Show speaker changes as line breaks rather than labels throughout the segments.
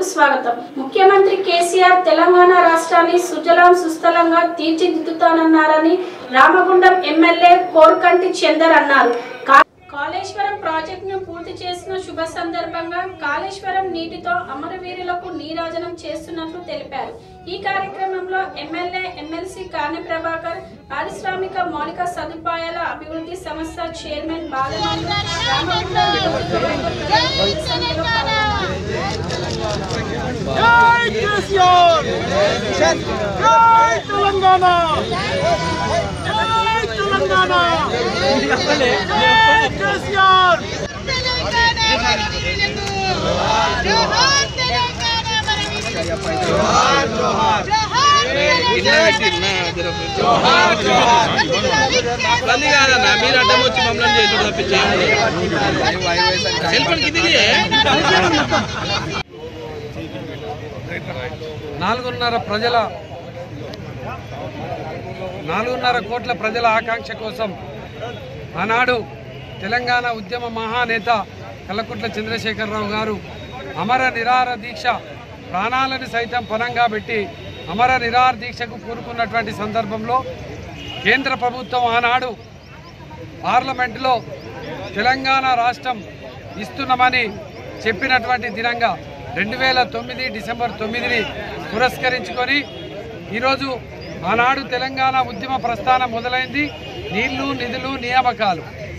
స్వాగతం ముఖ్యమంత్రి కేసీఆర్ తెలంగాణ రాష్ట్రాన్ని సుజలాం సుస్థలంగా తీర్చిదిద్దుతానన్నారని రామగుండం ఎమ్మెల్యే కోరుకంటి చందర్ అన్నారు కా- కాళేశ్వరం ప్రాజెక్టును పూర్తి చేసిన శుభ సందర్భంగా కాళేశ్వరం నీటితో అమరవీరులకు నీరాజనం చేస్తున్నట్లు తెలిపారు ఈ కార్యక్రమంలో ఎమ్మెల్యే ఎమ్మెల్సీ కాని ప్రభాకర్ పారిశ్రామిక మౌలిక సదుపాయాల అభివృద్ధి సంస్థ చైర్మన్ బాలమల్లు రామగుండం నియోజకవర్గ సంఘంలో పాల్గొన్నారు.
జై కేసీఆర్ జై తెలంగాణ జై తెలంగాణ జై కేసీఆర్
తెలంగాణ మనవీరులకు జోహార్ తెలంగాణ మనవీరులకు జోహార్ జోహార్
మళ్ళీ కాదన్నా మీరు అడ్డం వచ్చి మమ్మల్ని చేసి తప్పించేయండి సెల్ఫోన్ కిందికి
నాలుగున్నర ప్రజల నాలుగున్నర కోట్ల ప్రజల ఆకాంక్ష కోసం ఆనాడు తెలంగాణ ఉద్యమ మహానేత కల్లకుట్ల చంద్రశేఖరరావు గారు అమర నిరాహార దీక్ష ప్రాణాలను సైతం పనంగా పెట్టి అమర నిరాహార దీక్షకు కూరుకున్నటువంటి సందర్భంలో కేంద్ర ప్రభుత్వం ఆనాడు పార్లమెంటులో తెలంగాణ రాష్ట్రం ఇస్తున్నామని చెప్పినటువంటి దినంగా రెండు వేల తొమ్మిది డిసెంబర్ తొమ్మిదిని పురస్కరించుకొని ఈరోజు ఆనాడు తెలంగాణ ఉద్యమ ప్రస్థానం మొదలైంది నీళ్లు నిధులు నియామకాలు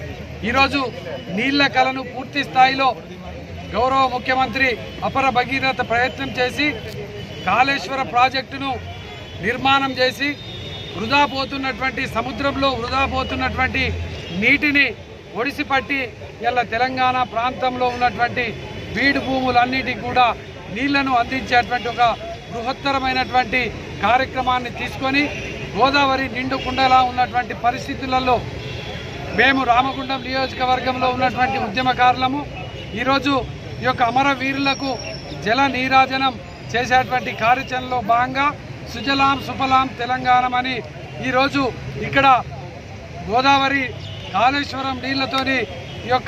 ఈరోజు నీళ్ల కలను పూర్తి స్థాయిలో గౌరవ ముఖ్యమంత్రి అపర భగీరథ ప్రయత్నం చేసి కాళేశ్వర ప్రాజెక్టును నిర్మాణం చేసి వృధా పోతున్నటువంటి సముద్రంలో వృధా పోతున్నటువంటి నీటిని ఒడిసిపట్టి ఇలా తెలంగాణ ప్రాంతంలో ఉన్నటువంటి బీడు భూములన్నిటికీ కూడా నీళ్లను అందించేటువంటి ఒక బృహత్తరమైనటువంటి కార్యక్రమాన్ని తీసుకొని గోదావరి నిండు కుండలా ఉన్నటువంటి పరిస్థితులలో మేము రామగుండం నియోజకవర్గంలో ఉన్నటువంటి ఉద్యమకారులము ఈరోజు ఈ యొక్క అమరవీరులకు జల నీరాజనం చేసేటువంటి కార్యాచరణలో భాగంగా సుజలాం సుఫలాం తెలంగాణ అని ఈరోజు ఇక్కడ గోదావరి కాళేశ్వరం నీళ్లతోని ఈ యొక్క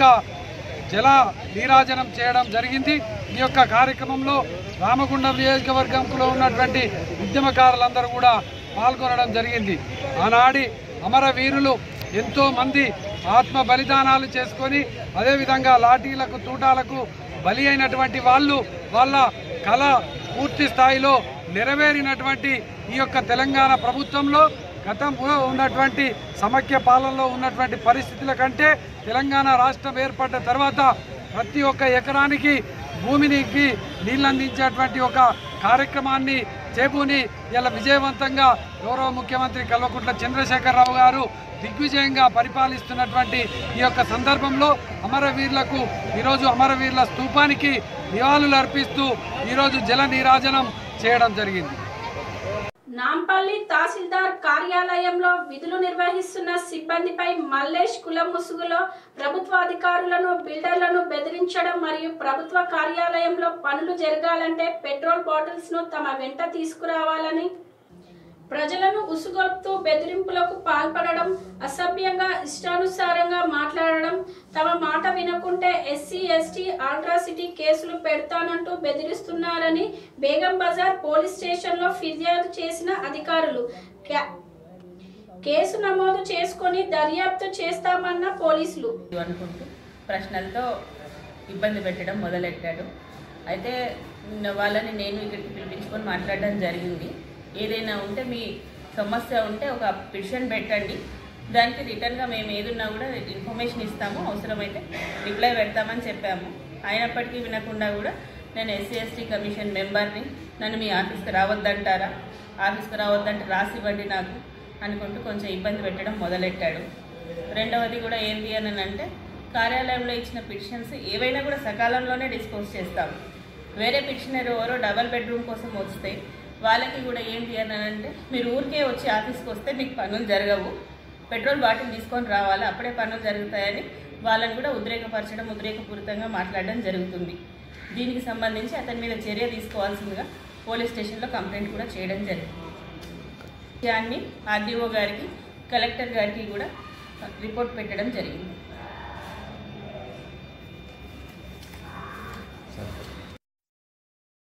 జల నీరాజనం చేయడం జరిగింది ఈ యొక్క కార్యక్రమంలో రామగుండం నియోజకవర్గంలో ఉన్నటువంటి ఉద్యమకారులందరూ కూడా పాల్గొనడం జరిగింది ఆనాడి అమరవీరులు ఎంతో మంది ఆత్మ బలిదానాలు చేసుకొని అదేవిధంగా లాఠీలకు తూటాలకు బలి అయినటువంటి వాళ్ళు వాళ్ళ కళ పూర్తి స్థాయిలో నెరవేరినటువంటి ఈ యొక్క తెలంగాణ ప్రభుత్వంలో గతంలో ఉన్నటువంటి సమైక్య పాలనలో ఉన్నటువంటి పరిస్థితుల కంటే తెలంగాణ రాష్ట్రం ఏర్పడ్డ తర్వాత ప్రతి ఒక్క ఎకరానికి భూమినికి నీళ్ళు అందించేటువంటి ఒక కార్యక్రమాన్ని చేపూని ఇలా విజయవంతంగా గౌరవ ముఖ్యమంత్రి కల్వకుంట్ల చంద్రశేఖరరావు గారు దిగ్విజయంగా పరిపాలిస్తున్నటువంటి ఈ యొక్క సందర్భంలో అమరవీరులకు ఈరోజు అమరవీరుల స్తూపానికి నివాళులు అర్పిస్తూ ఈరోజు జల నీరాజనం చేయడం జరిగింది
నాంపల్లి తహసీల్దార్ కార్యాలయంలో విధులు నిర్వహిస్తున్న సిబ్బందిపై మల్లేష్ కులం ముసుగులో ప్రభుత్వ అధికారులను బిల్డర్లను బెదిరించడం మరియు ప్రభుత్వ కార్యాలయంలో పనులు జరగాలంటే పెట్రోల్ బాటిల్స్ ను తమ వెంట తీసుకురావాలని ప్రజలను ఉసుగొల్పుతూ బెదిరింపులకు పాల్పడడం అసభ్యంగా ఇష్టానుసారంగా మాట్లాడడం తమ మాట వినకుంటే ఎస్సీ ఎస్టీ ఆల్ట్రాసిటీ కేసులు పెడతానంటూ బెదిరిస్తున్నారని బేగం బజార్ పోలీస్ స్టేషన్లో ఫిర్యాదు చేసిన అధికారులు క్యా- కేసు నమోదు చేసుకొని దర్యాప్తు చేస్తామన్న పోలీసులు
అనుకుంటూ ప్రశ్నలతో ఇబ్బంది పెట్టడం మొదలెట్టాడు అయితే నిన్న వాళ్ళని నేను ఇక్కడికి పిలిపించుకొని మాట్లాడడం జరిగింది ఏదైనా ఉంటే మీ సమస్య ఉంటే ఒక పిటిషన్ పెట్టండి దానికి రిటర్న్గా మేము ఏదున్నా కూడా ఇన్ఫర్మేషన్ ఇస్తాము అవసరమైతే రిప్లై పెడతామని చెప్పాము అయినప్పటికీ వినకుండా కూడా నేను ఎస్సీ ఎస్టీ కమిషన్ మెంబర్ని నన్ను మీ ఆఫీస్కి రావద్దంటారా ఆఫీస్కి రావద్దంటే రాసి ఇవ్వండి నాకు అనుకుంటూ కొంచెం ఇబ్బంది పెట్టడం మొదలెట్టాడు రెండవది కూడా ఏంటి అని అంటే కార్యాలయంలో ఇచ్చిన పిటిషన్స్ ఏవైనా కూడా సకాలంలోనే డిస్పోజ్ చేస్తాము వేరే పిటిషనర్ ఎవరో డబల్ బెడ్రూమ్ కోసం వస్తే వాళ్ళకి కూడా ఏంటి అని అంటే మీరు ఊరికే వచ్చి ఆఫీస్కి వస్తే మీకు పనులు జరగవు పెట్రోల్ బాటిల్ తీసుకొని రావాలి అప్పుడే పనులు జరుగుతాయని వాళ్ళని కూడా ఉద్రేకపరచడం ఉద్రేకపూరితంగా మాట్లాడడం జరుగుతుంది దీనికి సంబంధించి అతని మీద చర్య తీసుకోవాల్సిందిగా పోలీస్ స్టేషన్లో కంప్లైంట్ కూడా చేయడం జరిగింది విషయాన్ని ఆర్డీఓ గారికి కలెక్టర్ గారికి కూడా రిపోర్ట్ పెట్టడం జరిగింది